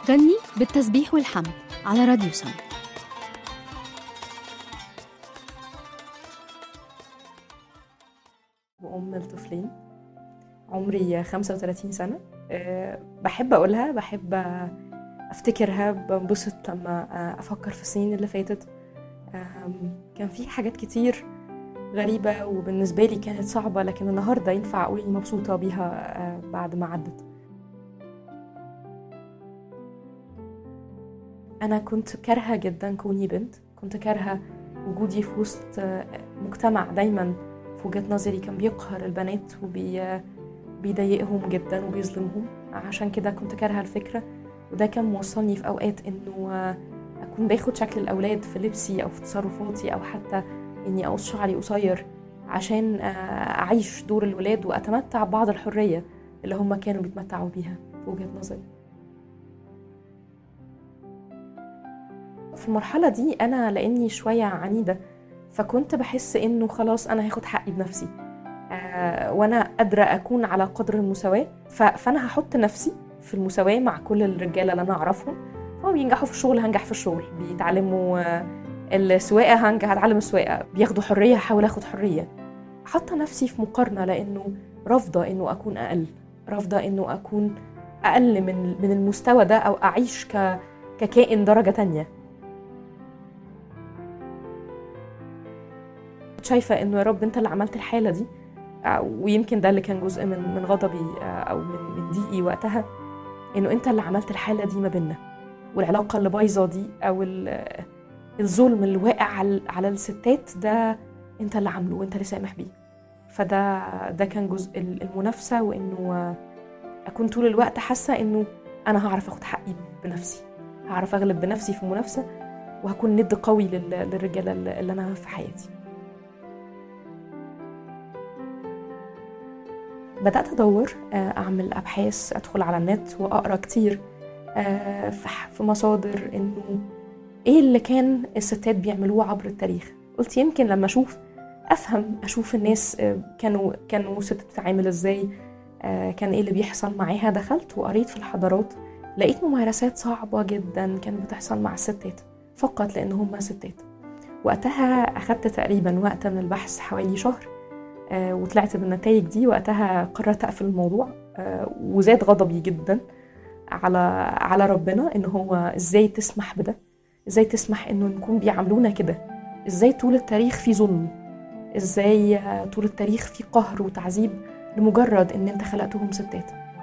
غني بالتسبيح والحمد على راديو سم وأم لطفلين عمري 35 سنة أه، بحب أقولها بحب أفتكرها بنبسط لما أفكر في السنين اللي فاتت أم، كان في حاجات كتير غريبة وبالنسبة لي كانت صعبة لكن النهاردة ينفع أقول إني مبسوطة بيها أه، بعد ما عدت أنا كنت كارهة جدا كوني بنت كنت كارهة وجودي في وسط أه، مجتمع دايما في وجهة نظري كان بيقهر البنات وبيضايقهم جدا وبيظلمهم عشان كده كنت كارهة الفكرة وده كان موصلني في أوقات إنه آه، أكون باخد شكل الأولاد في لبسي أو في تصرفاتي أو حتى إني أقص شعري قصير عشان آه، أعيش دور الولاد وأتمتع ببعض الحرية اللي هم كانوا بيتمتعوا بيها في وجهة نظري في المرحلة دي أنا لأني شوية عنيدة فكنت بحس إنه خلاص أنا هاخد حقي بنفسي آه، وأنا قادرة أكون على قدر المساواة ف- فأنا هحط نفسي في المساواة مع كل الرجالة اللي أنا أعرفهم هما بينجحوا في الشغل هنجح في الشغل بيتعلموا آه، السواقة هنجح هتعلم السواقة بياخدوا حرية هحاول أخد حرية حاطة نفسي في مقارنة لأنه رافضة إنه أكون أقل رافضة إنه أكون أقل من من المستوى ده أو أعيش ك ككائن درجة تانية شايفة إنه يا رب أنت اللي عملت الحالة دي آه، ويمكن ده اللي كان جزء من من غضبي آه، أو من من ضيقي وقتها إنه أنت اللي عملت الحالة دي ما بيننا والعلاقة اللي بايظة دي أو ال- الظلم اللي واقع على على الستات ده أنت اللي عامله وأنت اللي سامح بيه فده ده كان جزء ال- المنافسة وإنه آه، أكون طول الوقت حاسة إنه أنا هعرف أخد حقي بنفسي هعرف أغلب بنفسي في المنافسة وهكون ند قوي لل- للرجالة اللي اللي أنا في حياتي بدأت أدور آه، أعمل أبحاث أدخل على النت وأقرأ كتير آه، في ح- في مصادر إنه إيه اللي كان الستات بيعملوه عبر التاريخ قلت يمكن لما أشوف أفهم أشوف الناس آه، كانوا كانوا ستات بتتعامل إزاي آه، كان إيه اللي بيحصل معاها دخلت وقريت في الحضارات لقيت ممارسات صعبة جدا كانت بتحصل مع الستات فقط لأن هم ستات وقتها أخدت تقريبا وقت من البحث حوالي شهر آه، وطلعت بالنتائج دي وقتها قررت اقفل الموضوع آه، وزاد غضبي جدا على على ربنا ان هو ازاي تسمح بده ازاي تسمح انه نكون بيعاملونا كده ازاي طول التاريخ في ظلم ازاي آه، طول التاريخ في قهر وتعذيب لمجرد ان انت خلقتهم ستات